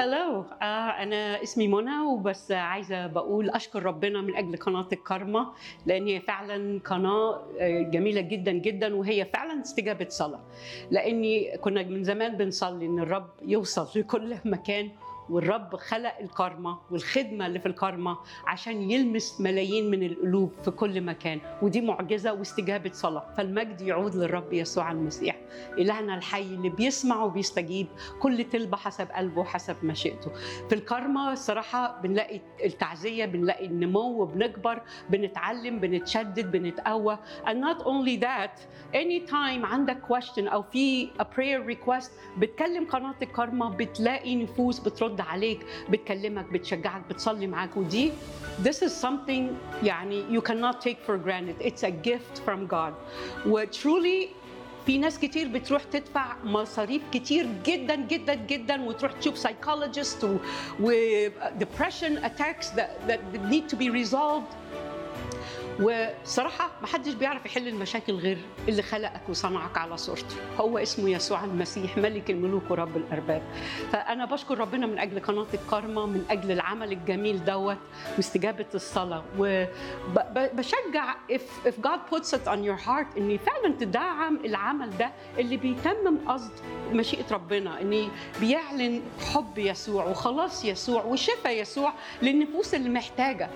هلو آه انا اسمي منى وبس عايزه بقول اشكر ربنا من اجل قناه الكارما لان هي فعلا قناه آه، جميله جدا جدا وهي فعلا استجابه صلاه لاني كنا من زمان بنصلي ان الرب يوصل لكل مكان والرب خلق الكارما والخدمه اللي في الكارما عشان يلمس ملايين من القلوب في كل مكان ودي معجزه واستجابه صلاه فالمجد يعود للرب يسوع المسيح الهنا الحي اللي بيسمع وبيستجيب كل طلبه حسب قلبه وحسب مشيئته في الكارما الصراحه بنلاقي التعزيه بنلاقي النمو وبنكبر بنتعلم بنتشدد بنتقوى and not only that anytime عندك question او في a prayer request بتكلم قناه الكارما بتلاقي نفوس بترد عليك بتكلمك بتشجعك بتصلي معاك ودي this is something يعني you cannot take for granted it's a gift from God وترولي في ناس كتير بتروح تدفع مصاريف كتير جدا جدا جدا وتروح تشوف سايكولوجيست و, و depression attacks that, that need to be resolved وصراحة ما حدش بيعرف يحل المشاكل غير اللي خلقك وصنعك على صورته هو اسمه يسوع المسيح ملك الملوك ورب الأرباب فأنا بشكر ربنا من أجل قناة الكارما من أجل العمل الجميل دوت واستجابة الصلاة وبشجع if, if God puts it on your heart إن فعلا تدعم العمل ده اللي بيتمم قصد مشيئة ربنا إن بيعلن حب يسوع وخلاص يسوع وشفاء يسوع للنفوس اللي محتاجة